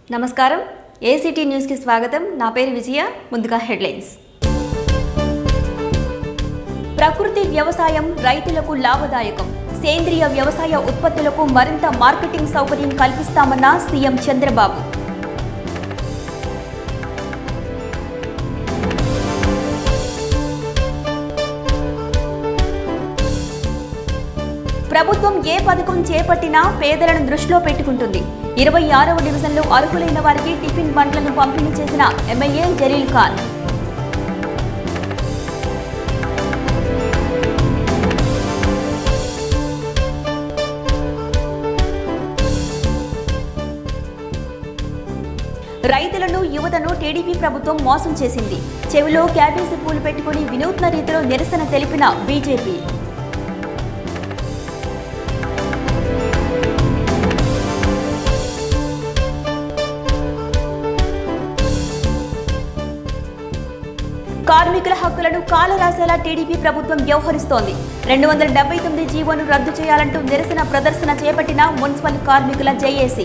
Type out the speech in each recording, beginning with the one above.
నమస్కారం ఏసీటీ న్యూస్కి స్వాగతం నా పేరు విజయ ముందుగా హెడ్లైన్స్ ప్రకృతి వ్యవసాయం రైతులకు లాభదాయకం సేంద్రియ వ్యవసాయ ఉత్పత్తులకు మరింత మార్కెటింగ్ సౌకర్యం కల్పిస్తామన్న సీఎం చంద్రబాబు ప్రభుత్వం ఏ పథకం చేపట్టినా పేదలను దృష్టిలో పెట్టుకుంటుంది ఇరవై ఆరవ డివిజన్లో అర్హులైన వారికి టిఫిన్ బండ్లను పంపిణీ చేసిన ఎమ్మెల్యే జలీల్ ఖాన్ రైతులను యువతను టీడీపీ ప్రభుత్వం మోసం చేసింది చెవిలో క్యాబేజీ పూలు పెట్టుకుని వినూత్న రీతిలో నిరసన తెలిపిన బీజేపీ కార్మికుల హక్కులను కాలరాసేలా టీడీపీ ప్రభుత్వం వ్యవహరిస్తోంది రెండు వందల డెబ్బై తొమ్మిది జీవోను రద్దు చేయాలంటూ నిరసన ప్రదర్శన చేపట్టిన మున్సిపల్ కార్మికుల జేఏసీ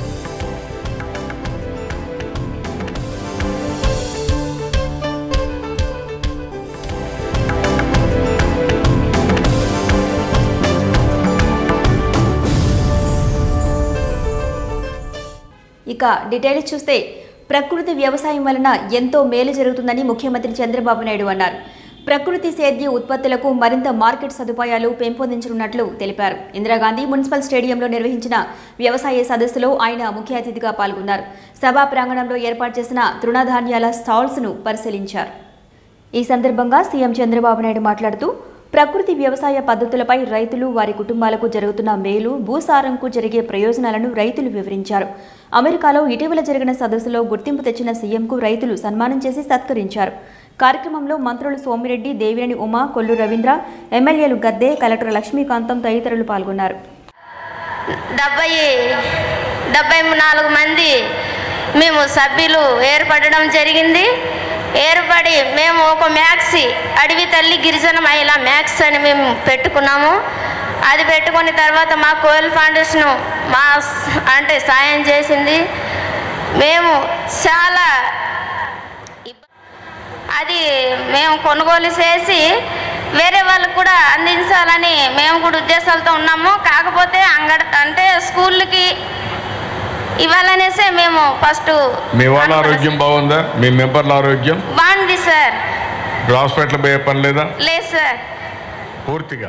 ఇక డీటెయిల్స్ చూస్తే ప్రకృతి వ్యవసాయం వలన ఎంతో మేలు జరుగుతుందని ముఖ్యమంత్రి చంద్రబాబు నాయుడు అన్నారు ప్రకృతి సేద్య ఉత్పత్తులకు మరింత మార్కెట్ సదుపాయాలు పెంపొందించనున్నట్లు తెలిపారు ఇందిరాగాంధీ మున్సిపల్ స్టేడియంలో నిర్వహించిన వ్యవసాయ సదస్సులో ఆయన ముఖ్య అతిథిగా పాల్గొన్నారు సభా ప్రాంగణంలో ఏర్పాటు చేసిన తృణధాన్యాల స్టాల్స్ను పరిశీలించారు ఈ సందర్భంగా సీఎం చంద్రబాబు నాయుడు మాట్లాడుతూ ప్రకృతి వ్యవసాయ పద్ధతులపై రైతులు వారి కుటుంబాలకు జరుగుతున్న మేలు భూసారంకు జరిగే ప్రయోజనాలను రైతులు వివరించారు అమెరికాలో ఇటీవల జరిగిన సదస్సులో గుర్తింపు తెచ్చిన సీఎంకు రైతులు సన్మానం చేసి సత్కరించారు కార్యక్రమంలో మంత్రులు సోమిరెడ్డి దేవినేని ఉమా కొల్లు రవీంద్ర ఎమ్మెల్యేలు గద్దే కలెక్టర్ లక్ష్మీకాంతం తదితరులు పాల్గొన్నారు డెబ్బై డెబ్బై నాలుగు మంది మేము సభ్యులు ఏర్పడడం జరిగింది ఏర్పడి మేము ఒక మ్యాక్సీ అడవి తల్లి గిరిజన మహిళ మ్యాక్స్ అని మేము పెట్టుకున్నాము అది పెట్టుకున్న తర్వాత మా కోయల్ ఫౌండేషన్ మా స- అంటే సాయం చేసింది మేము చాలా ఇబ్బ- అది మేము కొనుగోలు చేసి వేరే వాళ్ళకు కూడా అందించాలని మేము కూడా ఉద్దేశాలతో ఉన్నాము కాకపోతే అంగడ అంటే స్కూళ్ళకి ఇవ్వాలనేసే మేము ఫస్ట్ మీ వాళ్ళ ఆరోగ్యం బాగుందా మీ మెంబర్ల ఆరోగ్యం బాగుంది సార్ ఇప్పుడు హాస్పిటల్ పోయే పని లేదా లేదు సార్ పూర్తిగా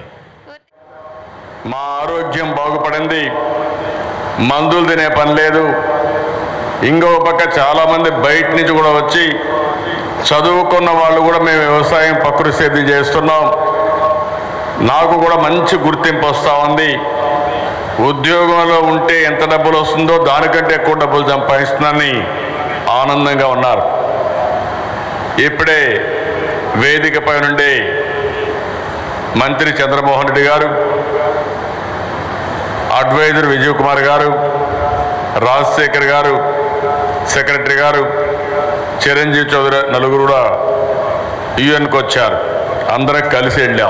మా ఆరోగ్యం బాగుపడింది మందులు తినే పని లేదు ఇంకో పక్క చాలామంది బయట నుంచి కూడా వచ్చి చదువుకున్న వాళ్ళు కూడా మేము వ్యవసాయం ప్రకృతి సేద్యం చేస్తున్నాం నాకు కూడా మంచి గుర్తింపు వస్తూ ఉంది ఉద్యోగంలో ఉంటే ఎంత డబ్బులు వస్తుందో దానికంటే ఎక్కువ డబ్బులు సంపాదిస్తున్నానని ఆనందంగా ఉన్నారు ఇప్పుడే వేదికపై నుండి మంత్రి చంద్రమోహన్ రెడ్డి గారు అడ్వైజర్ విజయ్ కుమార్ గారు రాజశేఖర్ గారు సెక్రటరీ గారు చిరంజీవి చౌదరి నలుగురు కూడా యుఎన్కి వచ్చారు అందరం కలిసి వెళ్ళాం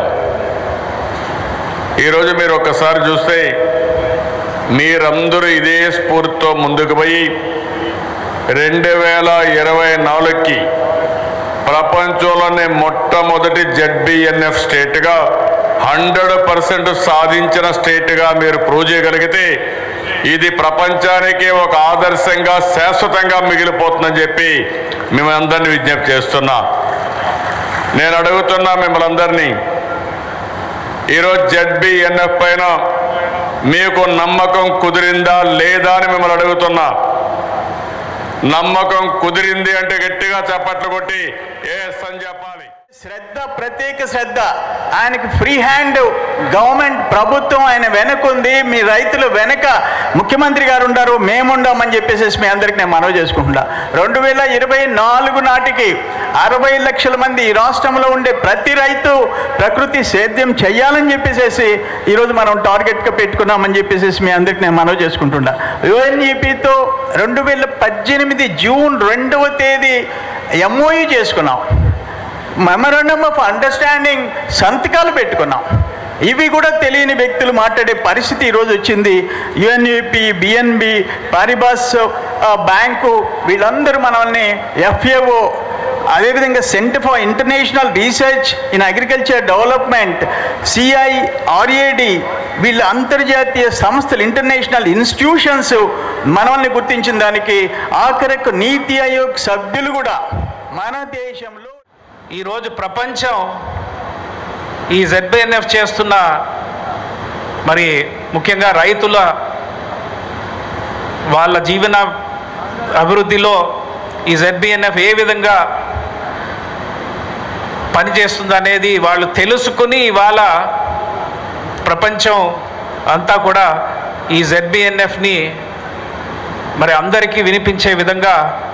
ఈరోజు మీరు ఒక్కసారి చూస్తే మీరందరూ ఇదే స్ఫూర్తితో ముందుకు పోయి రెండు వేల ఇరవై నాలుగుకి ప్రపంచంలోనే మొట్టమొదటి జెడ్బిఎన్ఎఫ్ స్టేట్గా హండ్రెడ్ పర్సెంట్ సాధించిన స్టేట్గా మీరు ప్రూవ్ చేయగలిగితే ఇది ప్రపంచానికి ఒక ఆదర్శంగా శాశ్వతంగా మిగిలిపోతుందని చెప్పి మేము అందరినీ విజ్ఞప్తి చేస్తున్నా నేను అడుగుతున్నా మిమ్మల్ని అందరినీ ఈరోజు జెడ్బిఎన్ఎఫ్ పైన మీకు నమ్మకం కుదిరిందా లేదా అని మిమ్మల్ని అడుగుతున్నా నమ్మకం కుదిరింది అంటే గట్టిగా చప్పట్లు కొట్టి ఏ అని చెప్పాలి శ్రద్ధ ప్రత్యేక శ్రద్ధ ఆయనకి ఫ్రీ హ్యాండ్ గవర్నమెంట్ ప్రభుత్వం ఆయన వెనకుంది మీ రైతులు వెనక ముఖ్యమంత్రి గారు ఉండారు మేముండామని చెప్పేసి మీ అందరికి నేను మనవి చేసుకుంటున్నా రెండు వేల ఇరవై నాలుగు నాటికి అరవై లక్షల మంది ఈ రాష్ట్రంలో ఉండే ప్రతి రైతు ప్రకృతి సేద్యం చెయ్యాలని చెప్పేసి ఈరోజు మనం టార్గెట్గా పెట్టుకున్నామని చెప్పేసి మీ అందరికి నేను మనవి చేసుకుంటున్నా యుఎన్ఈపితో రెండు వేల పద్దెనిమిది జూన్ రెండవ తేదీ ఎంఓయూ చేసుకున్నాం మెమరాండమ్ ఆఫ్ అండర్స్టాండింగ్ సంతకాలు పెట్టుకున్నాం ఇవి కూడా తెలియని వ్యక్తులు మాట్లాడే పరిస్థితి ఈరోజు వచ్చింది యుఎన్యూపి బిఎన్బి పారిబాస్ ఆ, బ్యాంకు వీళ్ళందరూ మనల్ని ఎఫ్ఏఓ అదేవిధంగా centre for international research in agriculture development CI RAD వీళ్ళ అంతర్జాతీయ సంస్థలు ఇంటర్నేషనల్ ఇన్స్టిట్యూషన్స్ మనల్ని గుర్తించిన దానికి ఆఖరకు నీతి ఆయోగ్ సభ్యులు కూడా మన దేశంలో ఈరోజు ప్రపంచం ఈ జెడ్బిఎన్ఎఫ్ చేస్తున్న మరి ముఖ్యంగా రైతుల వాళ్ళ జీవన అభివృద్ధిలో ఈ జెడ్బిఎన్ఎఫ్ ఏ విధంగా పనిచేస్తుంది అనేది వాళ్ళు తెలుసుకుని ఇవాళ ప్రపంచం అంతా కూడా ఈ జెడ్బిఎన్ఎఫ్ని మరి అందరికీ వినిపించే విధంగా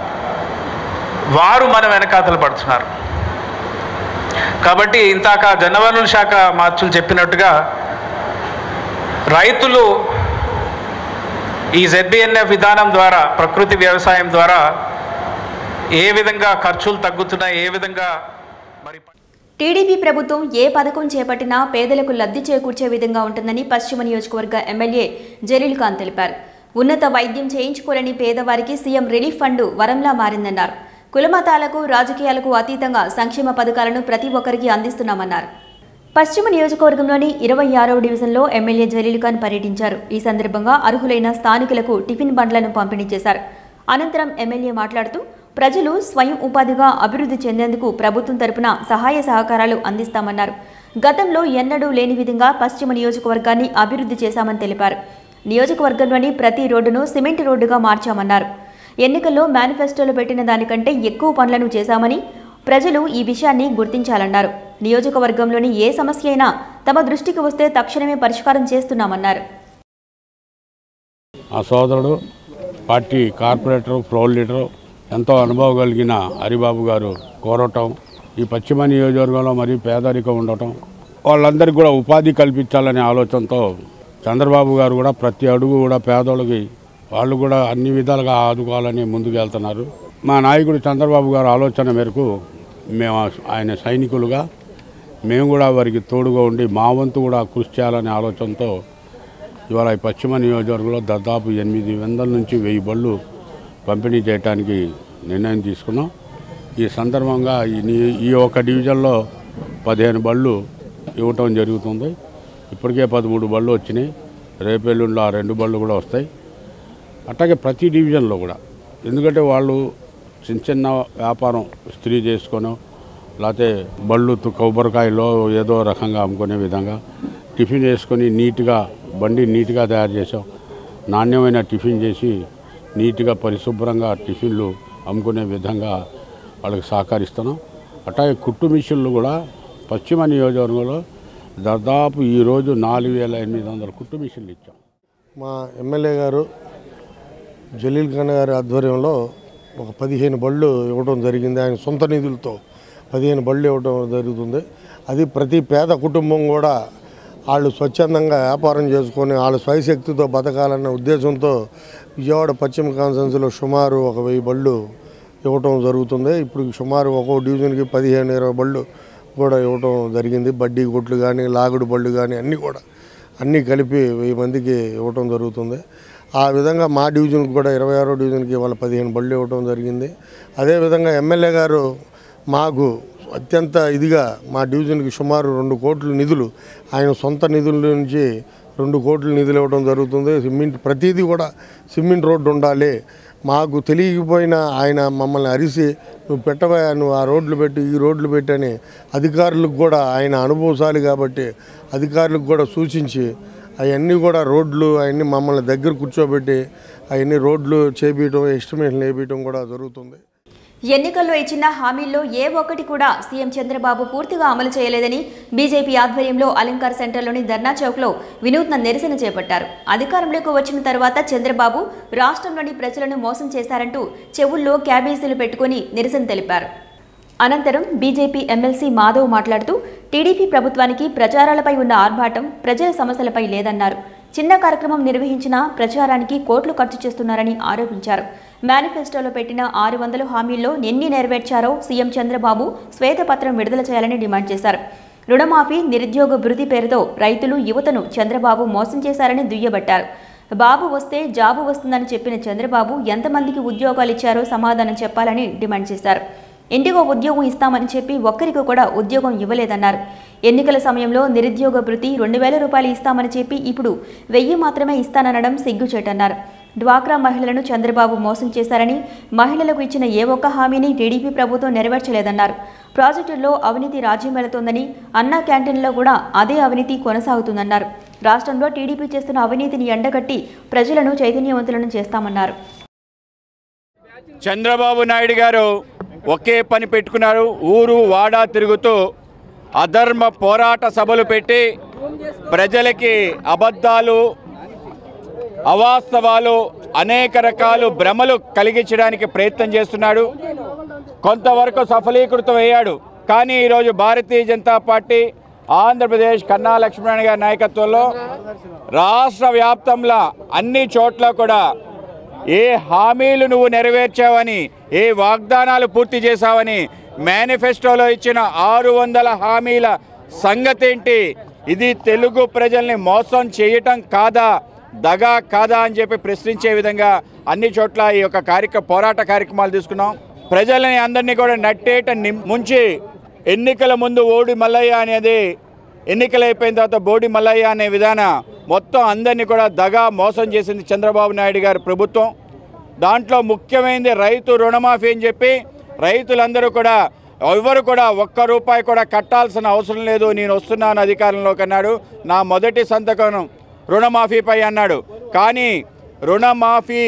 వారు మన వెనకాతలు పడుతున్నారు కాబట్టి ఇంతాక జనవనరుల శాఖ మార్చులు చెప్పినట్టుగా రైతులు ఈ జెడ్బిఎన్ఎఫ్ విధానం ద్వారా ప్రకృతి వ్యవసాయం ద్వారా ఏ విధంగా ఖర్చులు తగ్గుతున్నాయి ఏ విధంగా మరి టీడీపీ ప్రభుత్వం ఏ పథకం చేపట్టినా పేదలకు లబ్ధి చేకూర్చే విధంగా ఉంటుందని పశ్చిమ నియోజకవర్గ ఎమ్మెల్యే జలీల్ ఖాన్ తెలిపారు ఉన్నత వైద్యం చేయించుకోలేని పేదవారికి సీఎం రిలీఫ్ ఫండ్ వరంలా మారిందన్నారు కులమతాలకు రాజకీయాలకు అతీతంగా సంక్షేమ పథకాలను ప్రతి ఒక్కరికి అందిస్తున్నామన్నారు పశ్చిమ నియోజకవర్గంలోని ఇరవై ఆరవ డివిజన్లో ఎమ్మెల్యే జలీల్ ఖాన్ పర్యటించారు ఈ సందర్భంగా అర్హులైన స్థానికులకు టిఫిన్ బండ్లను పంపిణీ చేశారు అనంతరం ఎమ్మెల్యే మాట్లాడుతూ ప్రజలు స్వయం ఉపాధిగా అభివృద్ధి చెందేందుకు ప్రభుత్వం తరపున సహాయ సహకారాలు అందిస్తామన్నారు గతంలో ఎన్నడూ లేని విధంగా పశ్చిమ నియోజకవర్గాన్ని అభివృద్ధి చేశామని తెలిపారు నియోజకవర్గంలోని ప్రతి రోడ్డును సిమెంట్ రోడ్డుగా మార్చామన్నారు ఎన్నికల్లో మేనిఫెస్టోలో పెట్టిన దానికంటే ఎక్కువ పనులను చేశామని ప్రజలు ఈ విషయాన్ని గుర్తించాలన్నారు నియోజకవర్గంలోని ఏ సమస్య అయినా తమ దృష్టికి వస్తే తక్షణమే పరిష్కారం చేస్తున్నామన్నారు ఆ సోదరుడు పార్టీ కార్పొరేటర్ ఫ్లోర్ లీడరు ఎంతో అనుభవం కలిగిన హరిబాబు గారు కోరటం ఈ పశ్చిమ నియోజకవర్గంలో మరీ పేదరికం ఉండటం వాళ్ళందరికీ కూడా ఉపాధి కల్పించాలనే ఆలోచనతో చంద్రబాబు గారు కూడా ప్రతి అడుగు కూడా పేదోళ్ళకి వాళ్ళు కూడా అన్ని విధాలుగా ఆదుకోవాలని ముందుకు వెళ్తున్నారు మా నాయకుడు చంద్రబాబు గారు ఆలోచన మేరకు మేము ఆయన సైనికులుగా మేము కూడా వారికి తోడుగా ఉండి మా వంతు కూడా కృషి చేయాలనే ఆలోచనతో ఇవాళ ఈ పశ్చిమ నియోజకవర్గంలో దాదాపు ఎనిమిది వందల నుంచి వెయ్యి బళ్ళు పంపిణీ చేయడానికి నిర్ణయం తీసుకున్నాం ఈ సందర్భంగా ఈ ని- ఈ ఒక డివిజన్లో పదిహేను బళ్ళు ఇవ్వటం జరుగుతుంది ఇప్పటికే పదమూడు బళ్ళు వచ్చినాయి రేపెల్లుండిలో ఆ రెండు బళ్ళు కూడా వస్తాయి అట్లాగే ప్రతి డివిజన్లో కూడా ఎందుకంటే వాళ్ళు చిన్న చిన్న వ్యాపారం స్త్రీ చేసుకొని లేకపోతే బళ్ళు తు- కొబ్బరికాయలో ఏదో రకంగా అమ్ముకునే విధంగా టిఫిన్ వేసుకొని నీట్గా బండి నీట్గా తయారు చేసాం నాణ్యమైన టిఫిన్ చేసి నీట్గా పరిశుభ్రంగా టిఫిన్లు అమ్ముకునే విధంగా వాళ్ళకి సహకరిస్తున్నాం అట్లాగే కుట్టు మిషన్లు కూడా పశ్చిమ నియోజకవర్గంలో దాదాపు ఈరోజు నాలుగు వేల ఎనిమిది వందల కుట్టు మిషన్లు ఇచ్చాం మా ఎమ్మెల్యే గారు జలీల్ ఖాన్ గారి ఆధ్వర్యంలో ఒక పదిహేను బళ్ళు ఇవ్వడం జరిగింది ఆయన సొంత నిధులతో పదిహేను బళ్ళు ఇవ్వడం జరుగుతుంది అది ప్రతి పేద కుటుంబం కూడా వాళ్ళు స్వచ్ఛందంగా వ్యాపారం చేసుకొని వాళ్ళ స్వయశక్తితో బతకాలన్న ఉద్దేశంతో విజయవాడ పశ్చిమ కాన్సెన్స్లో సుమారు ఒక వెయ్యి బళ్ళు ఇవ్వటం జరుగుతుంది ఇప్పుడు సుమారు ఒక్కో డివిజన్కి పదిహేను ఇరవై బళ్ళు కూడా ఇవ్వటం జరిగింది బడ్డీ కొట్లు కానీ లాగుడు బళ్ళు కానీ అన్నీ కూడా అన్నీ కలిపి వెయ్యి మందికి ఇవ్వటం జరుగుతుంది ఆ విధంగా మా డివిజన్కి కూడా ఇరవై ఆరో డివిజన్కి వాళ్ళ పదిహేను బళ్ళు ఇవ్వటం జరిగింది అదేవిధంగా ఎమ్మెల్యే గారు మాకు అత్యంత ఇదిగా మా డివిజన్కి సుమారు రెండు కోట్ల నిధులు ఆయన సొంత నిధుల నుంచి రెండు కోట్ల నిధులు ఇవ్వడం జరుగుతుంది సిమెంట్ ప్రతిదీ కూడా సిమెంట్ రోడ్డు ఉండాలి మాకు తెలియకపోయినా ఆయన మమ్మల్ని అరిసి నువ్వు పెట్టవా నువ్వు ఆ రోడ్లు పెట్టి ఈ రోడ్లు పెట్టని అధికారులకు కూడా ఆయన అనుభవశాలి కాబట్టి అధికారులకు కూడా సూచించి అవన్నీ కూడా రోడ్లు అవన్నీ మమ్మల్ని దగ్గర కూర్చోబెట్టి అవన్నీ రోడ్లు చేపించడం ఎస్టిమేషన్ వేపించడం కూడా జరుగుతుంది ఎన్నికల్లో ఇచ్చిన హామీల్లో ఏ ఒక్కటి కూడా సీఎం చంద్రబాబు పూర్తిగా అమలు చేయలేదని బీజేపీ ఆధ్వర్యంలో అలంకార్ సెంటర్లోని ధర్నా చౌక్లో వినూత్న నిరసన చేపట్టారు అధికారంలోకి వచ్చిన తర్వాత చంద్రబాబు రాష్ట్రంలోని ప్రజలను మోసం చేశారంటూ చెవుల్లో క్యాబేజీలు పెట్టుకుని నిరసన తెలిపారు అనంతరం బీజేపీ ఎమ్మెల్సీ మాధవ్ మాట్లాడుతూ టీడీపీ ప్రభుత్వానికి ప్రచారాలపై ఉన్న ఆర్భాటం ప్రజల సమస్యలపై లేదన్నారు చిన్న కార్యక్రమం నిర్వహించిన ప్రచారానికి కోట్లు ఖర్చు చేస్తున్నారని ఆరోపించారు మేనిఫెస్టోలో పెట్టిన ఆరు వందల హామీల్లో ఎన్ని నెరవేర్చారో సీఎం చంద్రబాబు శ్వేతపత్రం విడుదల చేయాలని డిమాండ్ చేశారు రుణమాఫీ నిరుద్యోగ భృతి పేరుతో రైతులు యువతను చంద్రబాబు మోసం చేశారని దుయ్యబట్టారు బాబు వస్తే జాబు వస్తుందని చెప్పిన చంద్రబాబు ఎంతమందికి ఉద్యోగాలు ఇచ్చారో సమాధానం చెప్పాలని డిమాండ్ చేశారు ఇంటికో ఉద్యోగం ఇస్తామని చెప్పి ఒక్కరికి కూడా ఉద్యోగం ఇవ్వలేదన్నారు ఎన్నికల సమయంలో నిరుద్యోగ భృతి రెండు వేల రూపాయలు ఇస్తామని చెప్పి ఇప్పుడు వెయ్యి మాత్రమే ఇస్తాననడం సిగ్గుచేటన్నారు డ్వాక్రా మహిళలను చంద్రబాబు మోసం చేశారని మహిళలకు ఇచ్చిన ఏ ఒక్క హామీని టీడీపీ ప్రభుత్వం నెరవేర్చలేదన్నారు ప్రాజెక్టుల్లో అవినీతి రాజ్యమేలుతోందని అన్నా క్యాంటీన్లో కూడా అదే అవినీతి కొనసాగుతుందన్నారు రాష్ట్రంలో టీడీపీ చేస్తున్న అవినీతిని ఎండగట్టి ప్రజలను చైతన్యవంతులను చేస్తామన్నారు చంద్రబాబు నాయుడు గారు ఒకే పని పెట్టుకున్నారు ఊరు వాడా తిరుగుతూ అధర్మ పోరాట సభలు పెట్టి ప్రజలకి అబద్ధాలు అవాస్తవాలు అనేక రకాలు భ్రమలు కలిగించడానికి ప్రయత్నం చేస్తున్నాడు కొంతవరకు సఫలీకృతం అయ్యాడు కానీ ఈరోజు భారతీయ జనతా పార్టీ ఆంధ్రప్రదేశ్ కన్నా లక్ష్మణ గారి నాయకత్వంలో రాష్ట్ర వ్యాప్తంలో అన్ని చోట్ల కూడా ఏ హామీలు నువ్వు నెరవేర్చావని ఏ వాగ్దానాలు పూర్తి చేశావని మేనిఫెస్టోలో ఇచ్చిన ఆరు వందల హామీల సంగతేంటి ఇది తెలుగు ప్రజల్ని మోసం చేయటం కాదా దగా కాదా అని చెప్పి ప్రశ్నించే విధంగా అన్ని చోట్ల ఈ యొక్క కార్యక్ర పోరాట కార్యక్రమాలు తీసుకున్నాం ప్రజలని అందరినీ కూడా నట్టేట నిం- ముంచి ఎన్నికల ముందు ఓడి మల్లయ్య అనేది ఎన్నికలు అయిపోయిన తర్వాత బోడి మల్లయ్య అనే విధాన మొత్తం అందరినీ కూడా దగా మోసం చేసింది చంద్రబాబు నాయుడు గారి ప్రభుత్వం దాంట్లో ముఖ్యమైనది రైతు రుణమాఫీ అని చెప్పి రైతులందరూ కూడా ఎవరు కూడా ఒక్క రూపాయి కూడా కట్టాల్సిన అవసరం లేదు నేను వస్తున్నాను అధికారంలోకి అన్నాడు నా మొదటి సంతకం రుణమాఫీపై అన్నాడు కానీ రుణమాఫీ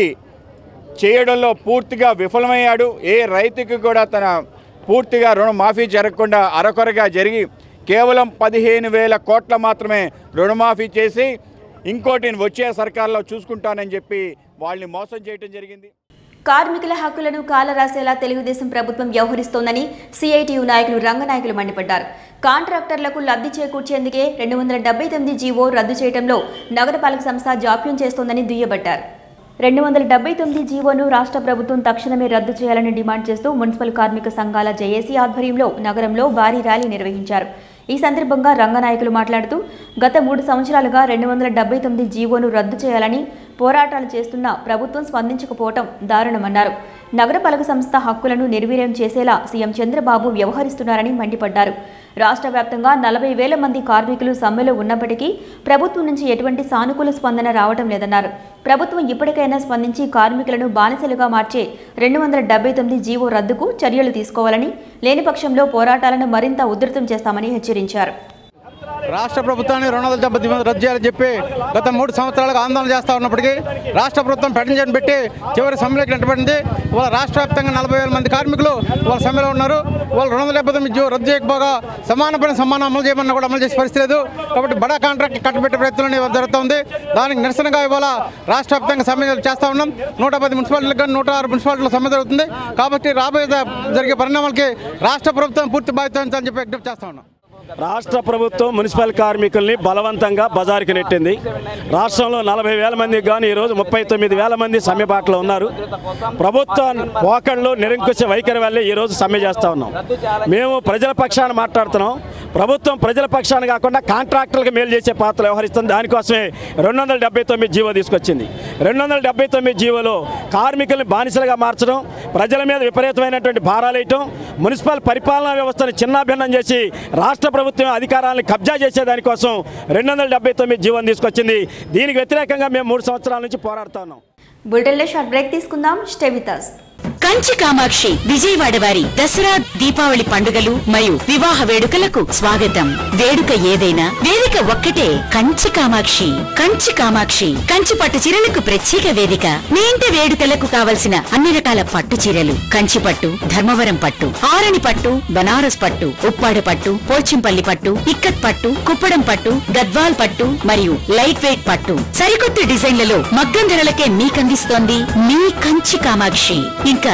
చేయడంలో పూర్తిగా విఫలమయ్యాడు ఏ రైతుకి కూడా తన పూర్తిగా రుణమాఫీ జరగకుండా అరకొరగా జరిగి కేవలం పదిహేను వేల కోట్ల మాత్రమే రుణమాఫీ చేసి ఇంకోటి వచ్చే సర్కార్లో చూసుకుంటానని చెప్పి వాళ్ళని మోసం చేయడం జరిగింది కార్మికుల హక్కులను కాలరాసేలా తెలుగుదేశం ప్రభుత్వం వ్యవహరిస్తోందని సిఐటియు నాయకులు రంగనాయకులు మండిపడ్డారు కాంట్రాక్టర్లకు లబ్ధి చేకూర్చేందుకే రెండు వందల డెబ్బై తొమ్మిది జీవో రద్దు చేయడంలో నగరపాలక సంస్థ జాప్యం చేస్తోందని దుయ్యబట్టారు రెండు వందల డెబ్బై తొమ్మిది జీవోను రాష్ట్ర ప్రభుత్వం తక్షణమే రద్దు చేయాలని డిమాండ్ చేస్తూ మున్సిపల్ కార్మిక సంఘాల జేఏసీ ఆధ్వర్యంలో నగరంలో భారీ ర్యాలీ నిర్వహించారు ఈ సందర్భంగా రంగనాయకులు మాట్లాడుతూ గత మూడు సంవత్సరాలుగా రెండు వందల డెబ్బై తొమ్మిది జీవోను రద్దు చేయాలని పోరాటాలు చేస్తున్న ప్రభుత్వం స్పందించకపోవటం దారుణమన్నారు నగరపాలక సంస్థ హక్కులను నిర్వీర్యం చేసేలా సీఎం చంద్రబాబు వ్యవహరిస్తున్నారని మండిపడ్డారు రాష్ట్ర వ్యాప్తంగా నలభై వేల మంది కార్మికులు సమ్మెలో ఉన్నప్పటికీ ప్రభుత్వం నుంచి ఎటువంటి సానుకూల స్పందన రావటం లేదన్నారు ప్రభుత్వం ఇప్పటికైనా స్పందించి కార్మికులను బానిసలుగా మార్చే రెండు వందల డెబ్బై తొమ్మిది జీవో రద్దుకు చర్యలు తీసుకోవాలని లేని పక్షంలో పోరాటాలను మరింత ఉధృతం చేస్తామని హెచ్చరించారు రాష్ట్ర ప్రభుత్వాన్ని రెండు వందల డెబ్బై తొమ్మిది రద్దు చేయాలని చెప్పి గత మూడు సంవత్సరాలుగా ఆందోళన చేస్తూ ఉన్నప్పటికీ రాష్ట్ర ప్రభుత్వం పెటిషన్ పెట్టి చివరి సమ్మెలోకి నెట్టబడింది వాళ్ళ రాష్ట్ర వ్యాప్తంగా నలభై వేల మంది కార్మికులు వాళ్ళ సమ్మెలో ఉన్నారు వాళ్ళు రెండు వందల డెబ్బై తొమ్మిది జీవో రద్దు చేయకపోగా సమాన పని సమానం అమలు చేయమన్నా కూడా అమలు చేసే పరిస్థితి లేదు కాబట్టి బడా కాంట్రాక్ట్ కట్టబెట్టే ప్రయత్నం ఇవాళ జరుగుతుంది దానికి నిరసనగా ఇవాళ రాష్ట్ర వ్యాప్తంగా సమ్మె చేస్తూ ఉన్నాం నూట పది మున్సిపాలిటీలకు కానీ నూట ఆరు మున్సిపాలిటీలో సమ్మె జరుగుతుంది కాబట్టి రాబోయే జరిగే పరిణామాలకి రాష్ట్ర ప్రభుత్వం పూర్తి బాధ్యత వహించాలని చెప్పి విజ్ఞప్తి చేస్తా ఉన్నాం రాష్ట్ర ప్రభుత్వం మున్సిపల్ కార్మికుల్ని బలవంతంగా బజారుకి నెట్టింది రాష్ట్రంలో నలభై వేల మందికి కానీ ఈరోజు ముప్పై తొమ్మిది వేల మంది సమ్మె బాటలో ఉన్నారు ప్రభుత్వ పోకళ్ళు నిరంకుశ వైఖరి వల్లే ఈరోజు సమ్మె చేస్తూ ఉన్నాం మేము ప్రజల పక్షాన మాట్లాడుతున్నాం ప్రభుత్వం ప్రజల పక్షాన కాకుండా కాంట్రాక్టర్లకు మేలు చేసే పాత్ర వ్యవహరిస్తుంది దానికోసమే రెండు వందల డెబ్బై తొమ్మిది జీవో తీసుకొచ్చింది రెండు వందల డెబ్బై తొమ్మిది జీవోలో కార్మికుల్ని బానిసలుగా మార్చడం ప్రజల మీద విపరీతమైనటువంటి భారాలు వేయటం మున్సిపల్ పరిపాలనా వ్యవస్థను చిన్నాభిన్నం చేసి రాష్ట్ర ప్రభుత్వం అధికారాలను కబ్జా చేసే దానికోసం రెండు వందల డెబ్బై తొమ్మిది జీవోని తీసుకొచ్చింది దీనికి వ్యతిరేకంగా మేము మూడు సంవత్సరాల నుంచి పోరాడుతా ఉన్నాం బులెటిన్లో షార్ట్ బ్రేక్ తీసుకుందాం stay with us. Kanchi Kamakshi Vijayawada వారి దసరా దీపావళి పండుగలు మరియు వివాహ వేడుకలకు స్వాగతం వేడుక ఏదైనా వేదిక ఒక్కటే కంచి కామాక్షి కంచి కామాక్షి కంచి పట్టు చీరలకు ప్రత్యేక వేదిక మీ ఇంటి వేడుకలకు కావలసిన అన్ని రకాల పట్టు చీరలు కంచి పట్టు ధర్మవరం పట్టు ఆరణి పట్టు బనారస్ పట్టు ఉప్పాడ పట్టు పోచంపల్లి పట్టు ఇక్కత్ పట్టు కుప్పడం పట్టు గద్వాల్ పట్టు మరియు లైట్ వెయిట్ పట్టు సరికొత్త డిజైన్లలో మగ్గం ధరలకే మీకందిస్తోంది మీ కంచి కామాక్షి ఇంకా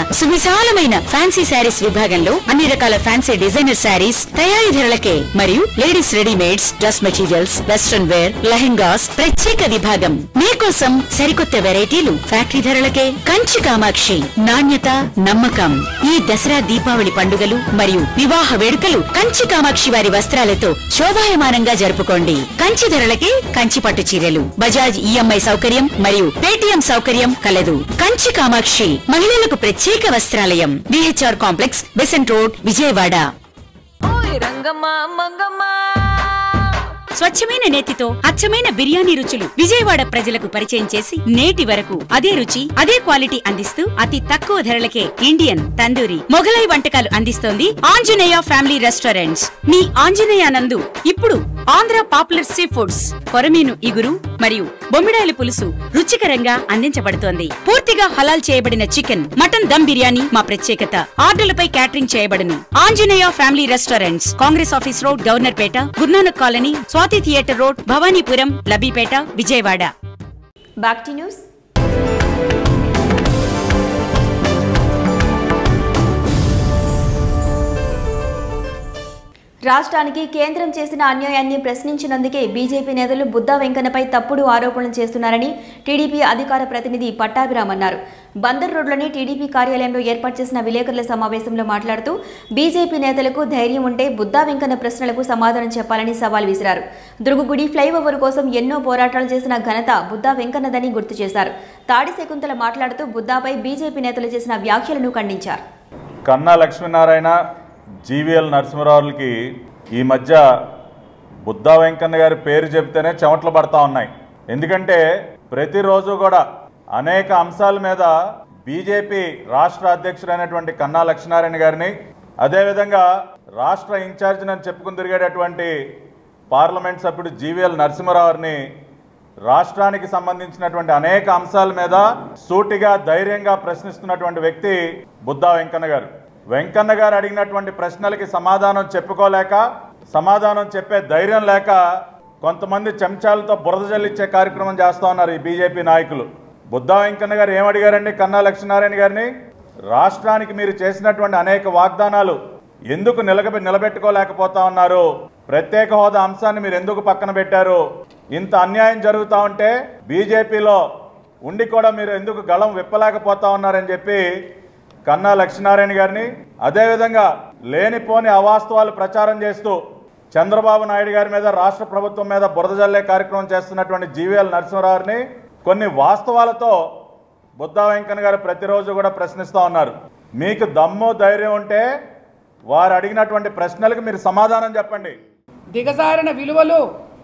సువిశాలమైన ఫ్యాన్సీ శారీస్ విభాగంలో అన్ని రకాల ఫ్యాన్సీ డిజైనర్ శారీస్ తయారీ ధరలకే మరియు ladies readymades dress materials western wear lehengas ప్రత్యేక విభాగం మీకోసం సరికొత్త వెరైటీలు ఫ్యాక్టరీ ధరలకే కంచి కామాక్షి నాణ్యత నమ్మకం ఈ దసరా దీపావళి పండుగలు మరియు వివాహ వేడుకలు కంచి కామాక్షి వారి వస్త్రాలతో శోభాయమానంగా జరుపుకోండి కంచి ధరలకే కంచి పట్టు చీరలు బజాజ్ ఈఎంఐ సౌకర్యం మరియు పేటిఎం సౌకర్యం కలదు కంచి కామాక్షి మహిళలకు ప్రత్యేక వస్త్రాలయం BHR complex Besant road Vijayawada స్వచ్ఛమైన నేతితో అచ్చమైన బిర్యానీ రుచులు విజయవాడ ప్రజలకు పరిచయం చేసి నేటి వరకు అదే రుచి అదే క్వాలిటీ అందిస్తూ అతి తక్కువ ధరలకే ఇండియన్ తందూరి మొఘలై వంటకాలు అందిస్తోంది ఆంజనేయ ఫ్యామిలీ రెస్టారెంట్స్ మీ ఆంజనేయ నందు ఇప్పుడు ఆంధ్ర పాపులర్ సీ ఫుడ్స్ కొరమీను ఇగురు మరియు బొమ్మిడాయల పులుసు రుచికరంగా అందించబడుతోంది పూర్తిగా హలాల్ చేయబడిన చికెన్ మటన్ దమ్ బిర్యానీ మా ప్రత్యేకత ఆర్డర్లపై క్యాటరింగ్ చేయబడును Anjaneya family restaurants Congress office road governor Peta Guru Nanak colony Swathi theatre road Bhavanipuram లబీపేట Vijayawada back to news రాష్ట్రానికి కేంద్రం చేసిన అన్యాయాన్ని ప్రశ్నించినందుకే బీజేపీ నేతలు బుద్దా వెంకన్నపై తప్పుడు ఆరోపణలు చేస్తున్నారని టీడీపీ అధికార ప్రతినిధి పట్టాభిరామ్ అన్నారు బందర్ రోడ్లోని టీడీపీ కార్యాలయంలో ఏర్పాటు చేసిన విలేకరుల సమావేశంలో మాట్లాడుతూ బీజేపీ నేతలకు ధైర్యం ఉంటే బుద్దా వెంకన్న ప్రశ్నలకు సమాధానం చెప్పాలని సవాల్ విసిరారు దురుగుగుడి ఫ్లైఓవర్ కోసం ఎన్నో పోరాటాలు చేసిన ఘనత బుద్దా వెంకన్నదని గుర్తు చేశారు తాడి శకుంతల మాట్లాడుతూ బుద్దాపై బీజేపీ నేతలు చేసిన వ్యాఖ్యలను ఖండించారు కన్నా లక్ష్మీనారాయణ జీవీఎల్ నరసింహరావులకి ఈ మధ్య బుద్ధా వెంకన్న గారి పేరు చెబితేనే చెమటలు పడతా ఉన్నాయి ఎందుకంటే ప్రతిరోజు కూడా అనేక అంశాల మీద బీజేపీ రాష్ట్ర అధ్యక్షుడైనటువంటి కన్నా లక్ష్మీనారాయణ గారిని అదేవిధంగా రాష్ట్ర ఇన్ఛార్జ్ అని చెప్పుకుని తిరిగేటటువంటి పార్లమెంట్ సభ్యుడు జీవీఎల్ నరసింహరావుని రాష్ట్రానికి సంబంధించినటువంటి అనేక అంశాల మీద సూటిగా ధైర్యంగా ప్రశ్నిస్తున్నటువంటి వ్యక్తి బుద్ధా వెంకన్న గారు వెంకన్న గారు అడిగినటువంటి ప్రశ్నలకి సమాధానం చెప్పుకోలేక సమాధానం చెప్పే ధైర్యం లేక కొంతమంది చెంచాలతో బురద జల్లిచ్చే కార్యక్రమం చేస్తా ఉన్నారు ఈ బీజేపీ నాయకులు బుద్ధా వెంకన్న గారు ఏమడిగారండి కన్నా లక్ష్మీనారాయణ గారిని రాష్ట్రానికి మీరు చేసినటువంటి అనేక వాగ్దానాలు ఎందుకు నిలబె నిలబెట్టుకోలేకపోతా ఉన్నారు ప్రత్యేక హోదా అంశాన్ని మీరు ఎందుకు పక్కన పెట్టారు ఇంత అన్యాయం జరుగుతూ ఉంటే బీజేపీలో ఉండి కూడా మీరు ఎందుకు గళం విప్పలేకపోతా ఉన్నారని చెప్పి కన్నా లక్ష్మీనారాయణ గారిని అదేవిధంగా లేనిపోని అవాస్తవాలు ప్రచారం చేస్తూ చంద్రబాబు నాయుడు గారి మీద రాష్ట్ర ప్రభుత్వం మీద బురద జల్లే కార్యక్రమం చేస్తున్నటువంటి జీవీఎల్ నరసింహరావుని కొన్ని వాస్తవాలతో బుద్ధా వెంకన్న గారు ప్రతిరోజు కూడా ప్రశ్నిస్తూ ఉన్నారు మీకు దమ్ము ధైర్యం ఉంటే వారు అడిగినటువంటి ప్రశ్నలకు మీరు సమాధానం చెప్పండి దిగజారిన విలువలు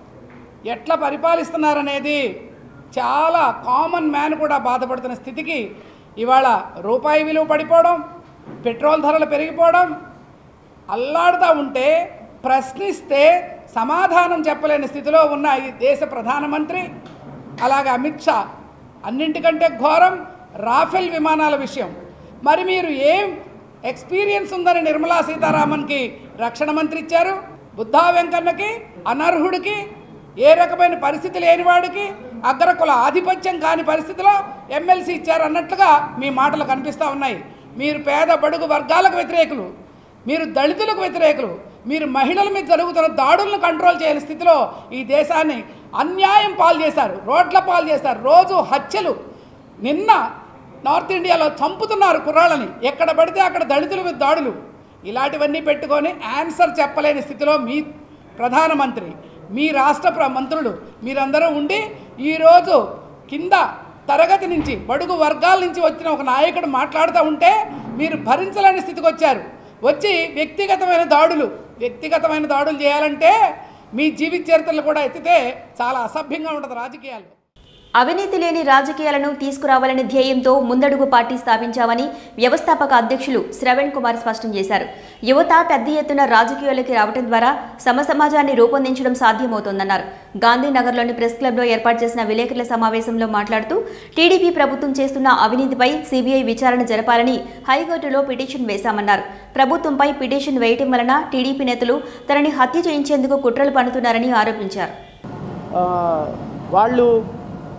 ఎట్లా పరిపాలిస్తున్నారనేది చాలా కామన్ మ్యాన్ కూడా బాధపడుతున్న స్థితికి ఇవాళ రూపాయి విలువ పడిపోవడం పెట్రోల్ ధరలు పెరిగిపోవడం అల్లాడుతూ ఉంటే ప్రశ్నిస్తే సమాధానం చెప్పలేని స్థితిలో ఉన్న ఈ దేశ ప్రధానమంత్రి అలాగే అమిత్ షా అన్నింటికంటే ఘోరం రాఫెల్ విమానాల విషయం మరి మీరు ఏం ఎక్స్పీరియన్స్ ఉందని నిర్మలా సీతారామన్కి రక్షణ మంత్రి ఇచ్చారు బుద్ధా వెంకన్నకి అనర్హుడికి ఏ రకమైన పరిస్థితి లేనివాడికి అగ్రకుల ఆధిపత్యం కాని పరిస్థితిలో ఎమ్మెల్సీ ఇచ్చారు అన్నట్లుగా మీ మాటలు కనిపిస్తూ ఉన్నాయి మీరు పేద బడుగు వర్గాలకు వ్యతిరేకులు మీరు దళితులకు వ్యతిరేకులు మీరు మహిళల మీద జరుగుతున్న దాడులను కంట్రోల్ చేయని స్థితిలో ఈ దేశాన్ని అన్యాయం పాలు చేశారు రోడ్ల పాలు చేశారు రోజు హత్యలు నిన్న నార్త్ ఇండియాలో చంపుతున్నారు కుర్రాళ్ళని ఎక్కడ పడితే అక్కడ దళితుల మీద దాడులు ఇలాంటివన్నీ పెట్టుకొని ఆన్సర్ చెప్పలేని స్థితిలో మీ ప్రధానమంత్రి మీ రాష్ట్ర ప్ర మంత్రులు మీరందరూ ఉండి ఈరోజు కింద తరగతి నుంచి బడుగు వర్గాల నుంచి వచ్చిన ఒక నాయకుడు మాట్లాడుతూ ఉంటే మీరు భరించలేని స్థితికి వచ్చారు వచ్చి వ్యక్తిగతమైన దాడులు వ్యక్తిగతమైన దాడులు చేయాలంటే మీ జీవిత చరిత్రలు కూడా ఎత్తితే చాలా అసభ్యంగా ఉంటుంది రాజకీయాలు అవినీతి లేని రాజకీయాలను తీసుకురావాలనే ధ్యేయంతో ముందడుగు పార్టీ స్థాపించామని వ్యవస్థాపక అధ్యక్షులు శ్రవణ్ కుమార్ స్పష్టం చేశారు యువత పెద్ద ఎత్తున రాజకీయాల్లోకి రావడం ద్వారా సమసమాజాన్ని రూపొందించడం సాధ్యమవుతోందన్నారు గాంధీనగర్లోని ప్రెస్ క్లబ్లో ఏర్పాటు చేసిన విలేకరుల సమావేశంలో మాట్లాడుతూ టీడీపీ ప్రభుత్వం చేస్తున్న అవినీతిపై సీబీఐ విచారణ జరపాలని హైకోర్టులో పిటిషన్ వేశామన్నారు ప్రభుత్వంపై పిటిషన్ వేయటం వలన టీడీపీ నేతలు తనని హత్య చేయించేందుకు కుట్రలు పన్నుతున్నారని ఆరోపించారు ఆ, వాళ్ళు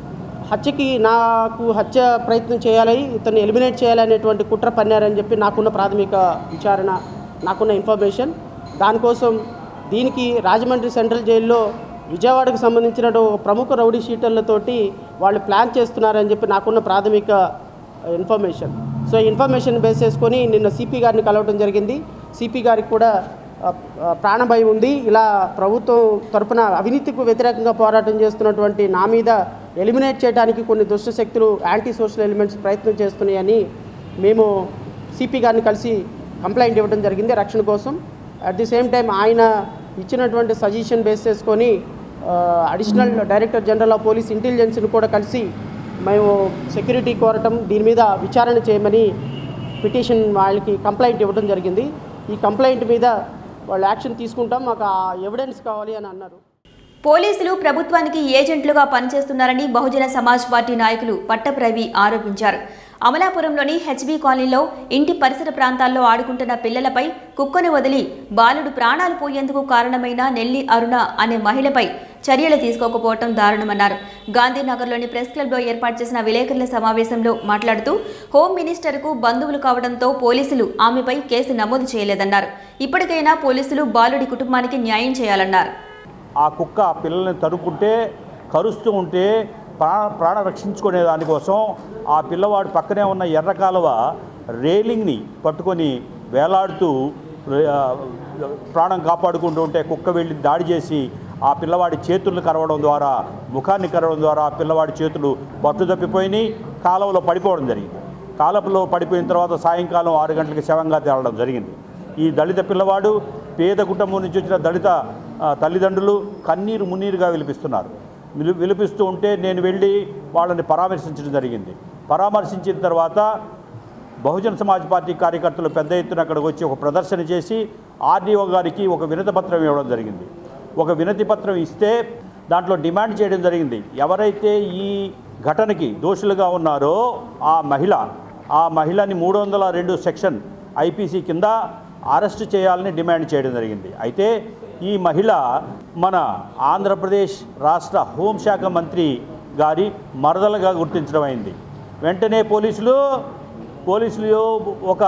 హత్యకి నాకు హత్య ప్రయత్నం చేయాలి ఇతన్ని ఎలిమినేట్ చేయాలనేటువంటి కుట్ర పన్నారని చెప్పి నాకున్న ప్రాథమిక విచారణ నాకున్న ఇన్ఫర్మేషన్ దానికోసం దీనికి రాజమండ్రి సెంట్రల్ జైల్లో విజయవాడకు సంబంధించిన ఒక ప్రముఖ రౌడీ షీటర్లతోటి వాళ్ళు ప్లాన్ చేస్తున్నారని చెప్పి నాకున్న ప్రాథమిక ఇన్ఫర్మేషన్ సో ఈ ఇన్ఫర్మేషన్ బేస్ చేసుకొని నిన్న సిపి గారిని కలవడం జరిగింది సిపి గారికి కూడా ఆ, ఆ, ప్రాణభయం ఉంది ఇలా ప్రభుత్వం తరపున అవినీతికి వ్యతిరేకంగా పోరాటం చేస్తున్నటువంటి నా మీద ఎలిమినేట్ చేయడానికి కొన్ని దుష్ట శక్తులు యాంటీ సోషల్ ఎలిమెంట్స్ ప్రయత్నం చేస్తున్నాయని మేము సిపి గారిని కలిసి కంప్లైంట్ ఇవ్వడం జరిగింది రక్షణ కోసం అట్ ది సేమ్ టైం ఆయన ఇచ్చినటువంటి సజెషన్ బేస్ చేసుకొని additional director general of police ఇంటెలిజెన్స్ని కూడా కలిసి మేము సెక్యూరిటీ కోరటం దీని మీద విచారణ చేయమని పిటిషన్ వాళ్ళకి కంప్లైంట్ ఇవ్వడం జరిగింది ఈ కంప్లైంట్ మీద వాళ్ళు యాక్షన్ తీసుకుంటాం మాకు ఆ ఎవిడెన్స్ కావాలి అని అన్నారు పోలీసులు ప్రభుత్వానికి ఏజెంట్లుగా పనిచేస్తున్నారని బహుజన సమాజ్ పార్టీ నాయకులు పట్టప్రవి ఆరోపించారు అమలాపురంలోని హెచ్బీ కాలనీలో ఇంటి పరిసర ప్రాంతాల్లో ఆడుకుంటున్న పిల్లలపై కుక్కను వదిలి బాలుడు ప్రాణాలు పోయేందుకు కారణమైన నెల్లి అరుణ అనే మహిళపై చర్యలు తీసుకోకపోవడం దారుణమన్నారు గాంధీనగర్లోని ప్రెస్ క్లబ్లో ఏర్పాటు చేసిన విలేకరుల సమావేశంలో మాట్లాడుతూ హోం మినిస్టర్కు బంధువులు కావడంతో పోలీసులు ఆమెపై కేసు నమోదు చేయలేదన్నారు ఇప్పటికైనా పోలీసులు బాలుడి కుటుంబానికి న్యాయం చేయాలన్నారు ఆ కుక్క ఆ పిల్లల్ని తరుక్కుంటే కరుస్తూ ఉంటే ప్రాణ ప్రాణ రక్షించుకునే దానికోసం ఆ పిల్లవాడు పక్కనే ఉన్న ఎర్ర కాలువ రేలింగ్ని పట్టుకొని వేలాడుతూ ఆ, ప్రాణం కాపాడుకుంటూ ఉంటే కుక్క వెళ్ళి దాడి చేసి ఆ పిల్లవాడి చేతులను కరవడం ద్వారా ముఖాన్ని కరవడం ద్వారా ఆ పిల్లవాడి చేతులు పట్టు తప్పిపోయినాయి కాలువలో పడిపోవడం జరిగింది కాలువలో పడిపోయిన తర్వాత సాయంకాలం ఆరు గంటలకు శవంగా తేలడం జరిగింది ఈ దళిత పిల్లవాడు పేద కుటుంబం నుంచి వచ్చిన దళిత ఆ, తల్లిదండ్రులు కన్నీరు మున్నీరుగా విలిపిస్తున్నారు విలు విలిపిస్తూ ఉంటే నేను వెళ్ళి వాళ్ళని పరామర్శించడం జరిగింది పరామర్శించిన తర్వాత బహుజన సమాజ్ పార్టీ కార్యకర్తలు పెద్ద ఎత్తున అక్కడికి వచ్చి ఒక ప్రదర్శన చేసి ఆర్డీఓ గారికి ఒక వినతి పత్రం ఇవ్వడం జరిగింది ఒక వినతి పత్రం ఇస్తే దాంట్లో డిమాండ్ చేయడం జరిగింది ఎవరైతే ఈ ఘటనకి దోషులుగా ఉన్నారో ఆ మహిళ ఆ మహిళని మూడు వందల రెండు సెక్షన్ ఐపీసీ కింద అరెస్ట్ చేయాలని డిమాండ్ చేయడం జరిగింది అయితే ఈ మహిళ మన ఆంధ్రప్రదేశ్ రాష్ట్ర హోంశాఖ మంత్రి గారి మరదలుగా గుర్తించడం అయింది వెంటనే పోలీసులు పోలీసులు ఒక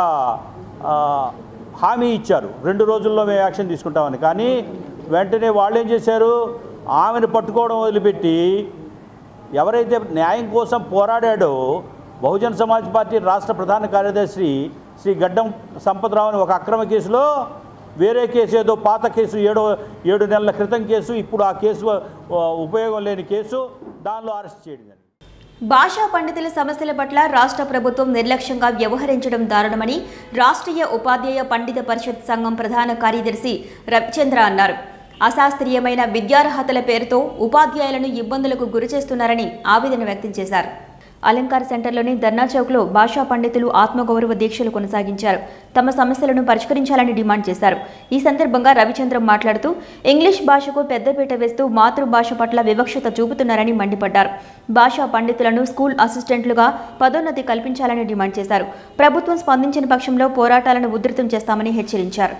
ఆ, హామీ ఇచ్చారు రెండు రోజుల్లో మేము యాక్షన్ తీసుకుంటామని కానీ వెంటనే వాళ్ళు ఏం చేశారు ఆమెను పట్టుకోవడం వదిలిపెట్టి ఎవరైతే న్యాయం కోసం పోరాడాడో బహుజన్ సమాజ్ పార్టీ రాష్ట్ర ప్రధాన కార్యదర్శి శ్రీ గడ్డం సంపత్రావు అని ఒక అక్రమ కేసులో వేరే కేసు ఏదో పాత కేసు ఏడో ఏడు నెలల క్రితం కేసు ఇప్పుడు ఆ కేసు ఆ, ఉపయోగం లేని కేసు దానిలో అరెస్ట్ చేయడం జరిగింది. భాషా పండితుల సమస్యల పట్ల రాష్ట్ర ప్రభుత్వం నిర్లక్ష్యంగా వ్యవహరించడం దారుణమని రాష్ట్రీయ ఉపాధ్యాయ పండిత పరిషత్ సంఘం ప్రధాన కార్యదర్శి రవిచంద్ర అన్నారు అశాస్త్రీయమైన విద్యార్హతల పేరుతో ఉపాధ్యాయులను ఇబ్బందులకు గురిచేస్తున్నారని ఆవేదన వ్యక్తం చేశారు అలంకార్ సెంటర్లోని ధర్నా చౌక్లో భాషా పండితులు ఆత్మగౌరవ దీక్షలు కొనసాగించారు తమ సమస్యలను పరిష్కరించాలని డిమాండ్ చేశారు ఈ సందర్భంగా రవిచంద్రం మాట్లాడుతూ ఇంగ్లీష్ భాషకు పెద్దపీట వేస్తూ మాతృభాష పట్ల వివక్షత చూపుతున్నారని మండిపడ్డారు భాషా పండితులను స్కూల్ అసిస్టెంట్లుగా పదోన్నతి కల్పించాలని డిమాండ్ చేశారు ప్రభుత్వం స్పందించిన పక్షంలో పోరాటాలను ఉధృతం చేస్తామని హెచ్చరించారు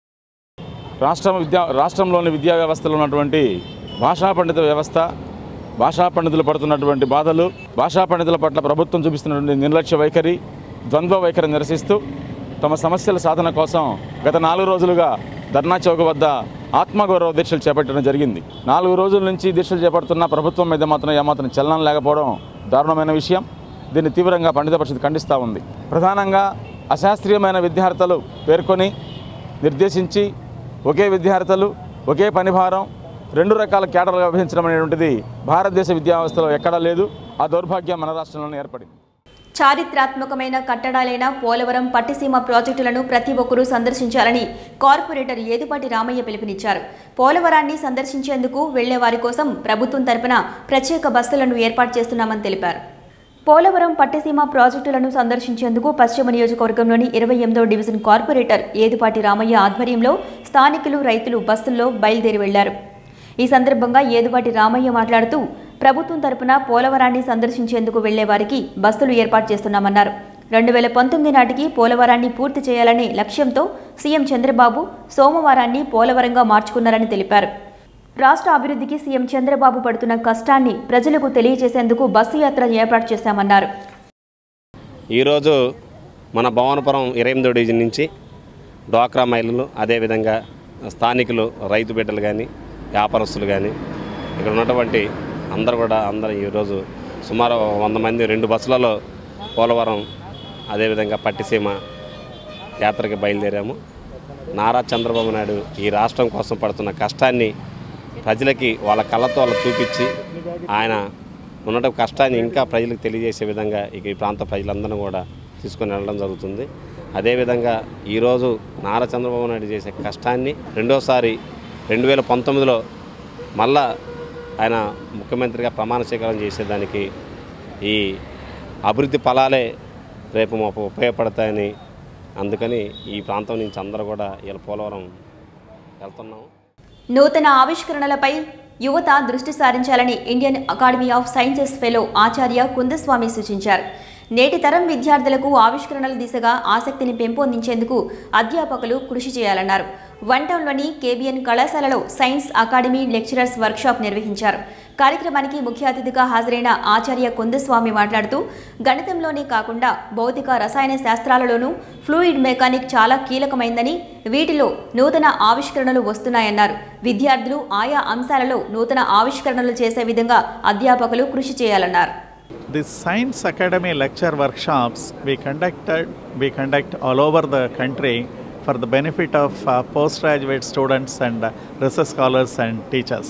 రాష్ట్రం విద్యా రాష్ట్రంలోని విద్యా వ్యవస్థలో ఉన్నటువంటి భాషా పండిత వ్యవస్థ భాషా పండితులు పడుతున్నటువంటి బాధలు భాషా పండితుల పట్ల ప్రభుత్వం చూపిస్తున్నటువంటి నిర్లక్ష్య వైఖరి ద్వంద్వ వైఖరి నిరసిస్తూ తమ సమస్యల సాధన కోసం గత నాలుగు రోజులుగా ధర్నా చౌక వద్ద ఆత్మగౌరవ దీక్షలు చేపట్టడం జరిగింది నాలుగు రోజుల నుంచి దీక్షలు చేపడుతున్న ప్రభుత్వం మీద మాత్రం ఏమాత్రం చలనం లేకపోవడం దారుణమైన విషయం దీన్ని తీవ్రంగా పండిత పరిషత్ ఖండిస్తూ ఉంది ప్రధానంగా అశాస్త్రీయమైన విద్యార్థులు పేర్కొని నిర్దేశించి ఒకే విద్యార్థులు ఒకే పనిభారం రెండు రకాల కేటర్లుగా విభజించడం అనేటువంటిది భారతదేశ విద్యా వ్యవస్థలో ఎక్కడా లేదు ఆ దౌర్భాగ్యం మన రాష్ట్రంలోనే ఏర్పడింది చారిత్రాత్మకమైన కట్టడాలైన పోలవరం పట్టిసీమ ప్రాజెక్టులను ప్రతి ఒక్కరూ సందర్శించాలని కార్పొరేటర్ ఏదుపాటి రామయ్య పిలుపునిచ్చారు పోలవరాన్ని సందర్శించేందుకు వెళ్లే వారి కోసం ప్రభుత్వం తరపున ప్రత్యేక బస్సులను ఏర్పాటు చేస్తున్నామని తెలిపారు పోలవరం పట్టిసీమ ప్రాజెక్టులను సందర్శించేందుకు పశ్చిమ నియోజకవర్గంలోని ఇరవై ఎనిమిదో డివిజన్ కార్పొరేటర్ ఏదుపాటి రామయ్య ఆధ్వర్యంలో స్థానికులు రైతులు బస్సుల్లో బయలుదేరి వెళ్లారు ఈ సందర్భంగా ఏదుపాటి రామయ్య మాట్లాడుతూ ప్రభుత్వం తరపున పోలవరాన్ని సందర్శించేందుకు వెళ్లే వారికి బస్సులు ఏర్పాటు చేస్తున్నామన్నారు రెండు వేల పంతొమ్మిది నాటికి పోలవరాన్ని పూర్తి చేయాలనే లక్ష్యంతో సీఎం చంద్రబాబు సోమవారాన్ని పోలవరంగా మార్చుకున్నారని తెలిపారు రాష్ట్ర అభివృద్ధికి సీఎం చంద్రబాబు పడుతున్న కష్టాన్ని ప్రజలకు తెలియజేసేందుకు బస్సు యాత్ర ఏర్పాటు చేశామన్నారు ఈరోజు మన భవనపురం ఇరవై ఎనిమిదో డివిజన్ నుంచి డ్వాక్రా మహిళలు అదేవిధంగా స్థానికులు రైతు బిడ్డలు కానీ వ్యాపారస్తులు కానీ ఇక్కడ ఉన్నటువంటి అందరూ కూడా అందరూ ఈరోజు సుమారు వంద మంది రెండు బస్సులలో పోలవరం అదేవిధంగా పట్టిసీమ యాత్రకి బయలుదేరాము నారా చంద్రబాబు నాయుడు ఈ రాష్ట్రం కోసం పడుతున్న కష్టాన్ని ప్రజలకి వాళ్ళ కళ్ళతో వాళ్ళు చూపించి ఆయన ఉన్నట కష్టాన్ని ఇంకా ప్రజలకు తెలియజేసే విధంగా ఇక ఈ ప్రాంత ప్రజలందరూ కూడా తీసుకొని వెళ్ళడం జరుగుతుంది అదేవిధంగా ఈరోజు నారా చంద్రబాబు నాయుడు చేసే కష్టాన్ని రెండోసారి రెండు వేల పంతొమ్మిదిలో మళ్ళా ఆయన ముఖ్యమంత్రిగా ప్రమాణ స్వీకారం చేసేదానికి ఈ అభివృద్ధి ఫలాలే రేపు మాకు ఉపయోగపడతాయని అందుకని ఈ ప్రాంతం నుంచి అందరూ కూడా ఇలా పోలవరం వెళ్తున్నాము నూతన ఆవిష్కరణలపై యువత దృష్టి సారించాలని Indian academy of sciences fellow ఆచార్య కుందస్వామి సూచించారు నేటి తరం విద్యార్థులకు ఆవిష్కరణల దిశగా ఆసక్తిని పెంపొందించేందుకు అధ్యాపకులు కృషి చేయాలన్నారు వన్ టౌన్లోని కేబిఎన్ కళాశాలలో సైన్స్ అకాడమీ లెక్చరర్స్ వర్క్షాప్ నిర్వహించారు కార్యక్రమానికి ముఖ్య అతిథిగా హాజరైన ఆచార్య కుందస్వామి మాట్లాడుతూ గణితంలోనే కాకుండా భౌతిక రసాయన శాస్త్రాలలోనూ ఫ్లూయిడ్ మెకానిక్ చాలా కీలకమైందని వీటిలో నూతన ఆవిష్కరణలు వస్తున్నాయన్నారు విద్యార్థులు ఆయా అంశాలలో నూతన ఆవిష్కరణలు చేసే విధంగా అధ్యాపకులు కృషి చేయాలన్నారు The Science Academy lecture workshops we conducted we conduct all over the country for the benefit of uh, postgraduate students and uh, research scholars and teachers.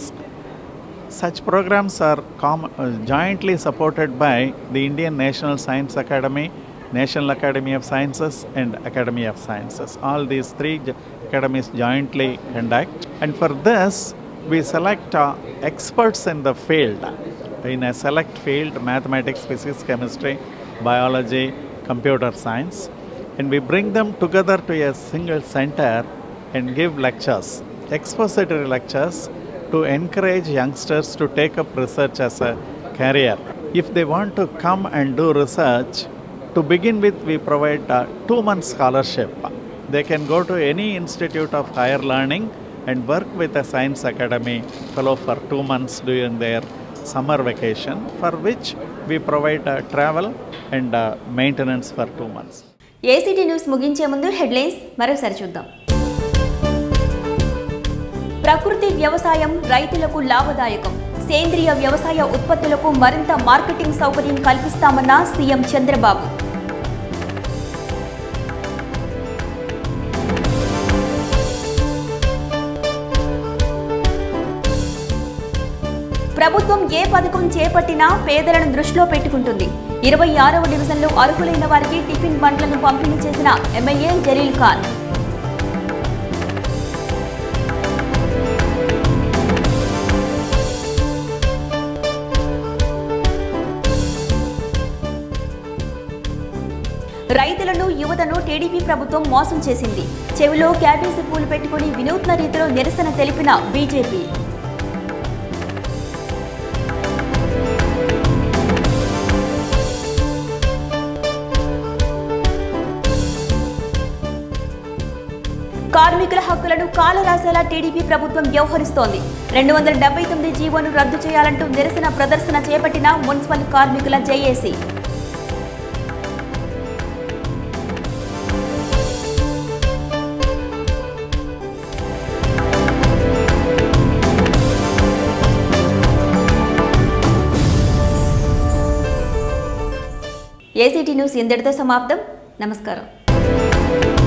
Such programs are com- uh, jointly supported by the Indian National Science Academy, National Academy of Sciences, and Academy of Sciences. All these three j- academies jointly conduct, and for this we select uh, experts in the field in a select field mathematics, physics, chemistry, biology, computer science, and we bring them together to a single center and give lectures, expository lectures to encourage youngsters to take up research as a career. If they want to come and do research, to begin with, we provide a two month scholarship. They can go to any institute of higher learning and work with a science academy fellow for two months during their summer vacation, for which we provide uh, travel and uh, maintenance for two months. ACT news ముగించే ముందు headlines మరోసారి చూద్దాం ప్రకృతి వ్యవసాయం రైతులకు లాభదాయకం సేంద్రియ వ్యవసాయ ఉత్పత్తులకు మరింత మార్కెటింగ్ సౌకర్యం కల్పిస్తామన్న సీఎం చంద్రబాబు ప్రభుత్వం ఏ పథకం చేపట్టినా పేదలను దృష్టిలో పెట్టుకుంటుంది ఇరవై ఆరవ డివిజన్లో అర్హులైన వారికి టిఫిన్ బండ్లను పంపిణీ చేసిన ఎమ్మెల్యే జలీల్ ఖాన్ రైతులను యువతను టీడీపీ ప్రభుత్వం మోసం చేసింది చెవిలో క్యాబేజీ పూలు పెట్టుకుని వినూత్న రీతిలో నిరసన తెలిపిన బీజేపీ కార్మికుల హక్కులను కాలరాసేలా టీడీపీ ప్రభుత్వం వ్యవహరిస్తోంది రెండు వందల డెబ్బై తొమ్మిది జీవోను రద్దు చేయాలంటూ నిరసన ప్రదర్శన చేపట్టిన మున్సిపల్ కార్మికుల జేఏసీ ఏసీటీ న్యూస్ ఇంతటితో సమాప్తం నమస్కారం